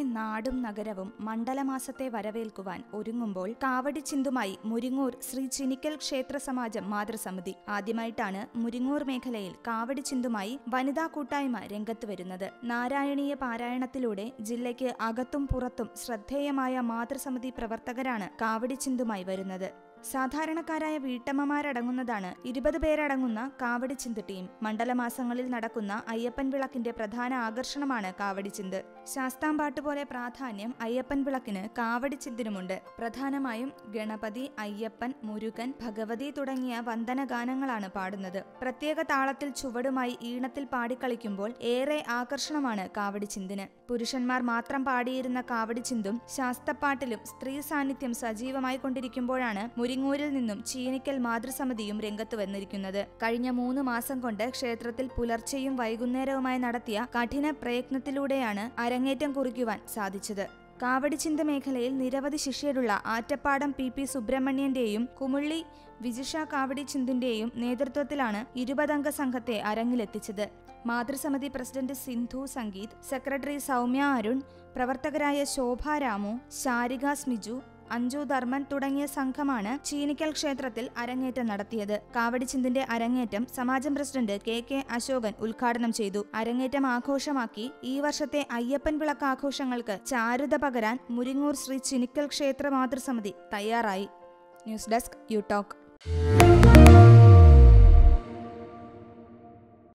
നാടും നഗരവും മണ്ഡലമാസത്തെ വരവേൽക്കുവാൻ ഒരുങ്ങുമ്പോൾ കാവടി ചിന്തുമായി മുരിങ്ങൂർ ശ്രീ ചിനിക്കൽ ക്ഷേത്ര സമാജം മാതൃസമിതി ആദ്യമായിട്ടാണ് മുരിങ്ങൂർ മേഖലയിൽ കാവടി ചിന്തുമായി വനിതാ കൂട്ടായ്മ രംഗത്ത് വരുന്നത് നാരായണീയ പാരായണത്തിലൂടെ ജില്ലയ്ക്ക് അകത്തും പുറത്തും ശ്രദ്ധേയമായ മാതൃസമിതി പ്രവർത്തകരാണ് കാവടി ചിന്തുമായി വരുന്നത് സാധാരണക്കാരായ വീട്ടമ്മമാരടങ്ങുന്നതാണ് ഇരുപത് പേരടങ്ങുന്ന കാവടി ചിന്ത് ടീം മണ്ഡലമാസങ്ങളിൽ നടക്കുന്ന അയ്യപ്പൻ വിളക്കിന്റെ പ്രധാന ആകർഷണമാണ് കാവടി ചിന്ത് ശാസ്താംപാട്ട് പോലെ പ്രാധാന്യം അയ്യപ്പൻ വിളക്കിന് കാവടി ചിന്തിനുമുണ്ട് പ്രധാനമായും ഗണപതി അയ്യപ്പൻ മുരുകൻ ഭഗവതി തുടങ്ങിയ വന്ദനഗാനങ്ങളാണ് പാടുന്നത് പ്രത്യേക താളത്തിൽ ചുവടുമായി ഈണത്തിൽ പാടിക്കളിക്കുമ്പോൾ ഏറെ ആകർഷണമാണ് കാവടി ചിന്തിന് പുരുഷന്മാർ മാത്രം പാടിയിരുന്ന കാവടി ചിന്തും ശാസ്തപ്പാട്ടിലും സ്ത്രീ സാന്നിധ്യം സജീവമായി കൊണ്ടിരിക്കുമ്പോഴാണ് മുരിങ്ങൂരിൽ നിന്നും ചീനിക്കൽ മാതൃസമിതിയും രംഗത്ത് വന്നിരിക്കുന്നത് കഴിഞ്ഞ മൂന്ന് മാസം കൊണ്ട് ക്ഷേത്രത്തിൽ പുലർച്ചെയും വൈകുന്നേരവുമായി നടത്തിയ കഠിന പ്രയത്നത്തിലൂടെയാണ് അരങ്ങേറ്റം കുറിക്കുവാൻ സാധിച്ചത് കാവടിച്ചിന്ത മേഖലയിൽ നിരവധി ശിഷ്യരുള്ള ആറ്റപ്പാടം പി പി സുബ്രഹ്മണ്യന്റെയും കുമുള്ളി വിജിഷ കാവടിച്ചിന്തിന്റെയും നേതൃത്വത്തിലാണ് ഇരുപതംഗ സംഘത്തെ അരങ്ങിലെത്തിച്ചത് മാതൃസമിതി പ്രസിഡന്റ് സിന്ധു സംഗീത് സെക്രട്ടറി സൗമ്യ അരുൺ പ്രവർത്തകരായ ശോഭ രാമു ശാരിക സ്മിജു അഞ്ജു ധർമ്മൻ തുടങ്ങിയ സംഘമാണ് ചീനിക്കൽ ക്ഷേത്രത്തിൽ അരങ്ങേറ്റം നടത്തിയത് കാവടിച്ചിന്തിന്റെ അരങ്ങേറ്റം സമാജം പ്രസിഡന്റ് കെ കെ അശോകൻ ഉദ്ഘാടനം ചെയ്തു അരങ്ങേറ്റം ആഘോഷമാക്കി ഈ വർഷത്തെ അയ്യപ്പൻ വിളക്ക് ആഘോഷങ്ങൾക്ക് ചാരുത പകരാൻ മുരിങ്ങൂർ ശ്രീ ചിനിക്കൽ ക്ഷേത്ര മാതൃസമിതി തയ്യാറായി ന്യൂസ് ഡെസ്ക് യു ടോക്ക്